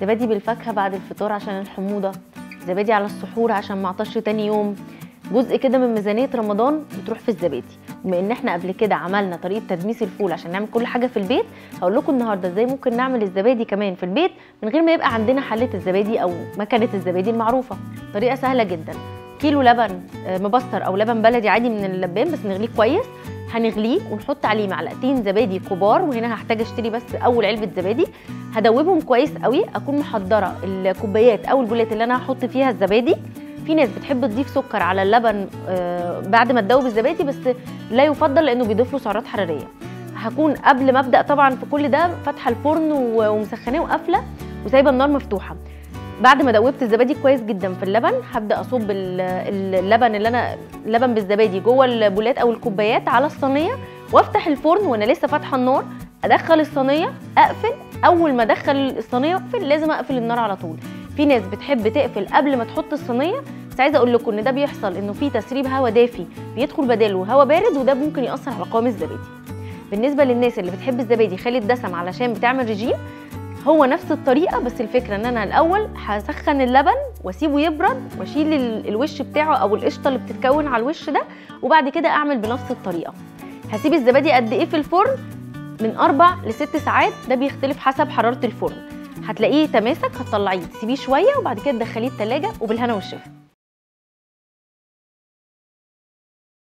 زبادي بالفاكهه بعد الفطار عشان الحموضه زبادي على السحور عشان ما اعطش تاني يوم جزء كده من ميزانيه رمضان بتروح في الزبادي بما ان احنا قبل كده عملنا طريقه تدميس الفول عشان نعمل كل حاجه في البيت هقول لكم النهارده ازاي ممكن نعمل الزبادي كمان في البيت من غير ما يبقى عندنا حله الزبادي او مكنه الزبادي المعروفه طريقه سهله جدا كيلو لبن آه، مبستر او لبن بلدي عادي من اللبان بس نغليه كويس هنغليه ونحط عليه معلقتين زبادي كبار وهنا هحتاج اشتري بس اول علبه زبادي هدوبهم كويس قوي اكون محضره الكوبايات او البولات اللي انا هحط فيها الزبادي في ناس بتحب تضيف سكر على اللبن آه، بعد ما تدوب الزبادي بس لا يفضل لانه بيضيف له سعرات حراريه هكون قبل ما ابدا طبعا في كل ده فاتحه الفرن و- ومسخناه وقافله وسايبه النار مفتوحه بعد ما دوبت الزبادي كويس جدا في اللبن هبدا اصب ال- ال- اللبن اللي انا اللبن بالزبادي جوه البولات او الكوبايات على الصينيه وافتح الفرن وانا لسه فاتحه النار ادخل الصينيه اقفل اول ما ادخل الصينيه اقفل لازم اقفل النار على طول في ناس بتحب تقفل قبل ما تحط الصينيه بس عايزه اقول لكم ان ده بيحصل انه في تسريب هواء دافي بيدخل بداله هواء بارد وده ممكن ياثر على قوام الزبادي بالنسبه للناس اللي بتحب الزبادي خالي الدسم علشان بتعمل رجيم هو نفس الطريقه بس الفكره ان انا الاول هسخن اللبن واسيبه يبرد واشيل ال- الوش بتاعه او القشطه اللي بتتكون على الوش ده وبعد كده اعمل بنفس الطريقه هسيب الزبادي قد ايه في الفرن من اربع لست ساعات ده بيختلف حسب حراره الفرن هتلاقيه تماسك هتطلعيه تسيبيه شويه وبعد كده تدخليه التلاجة وبالهنا والشفا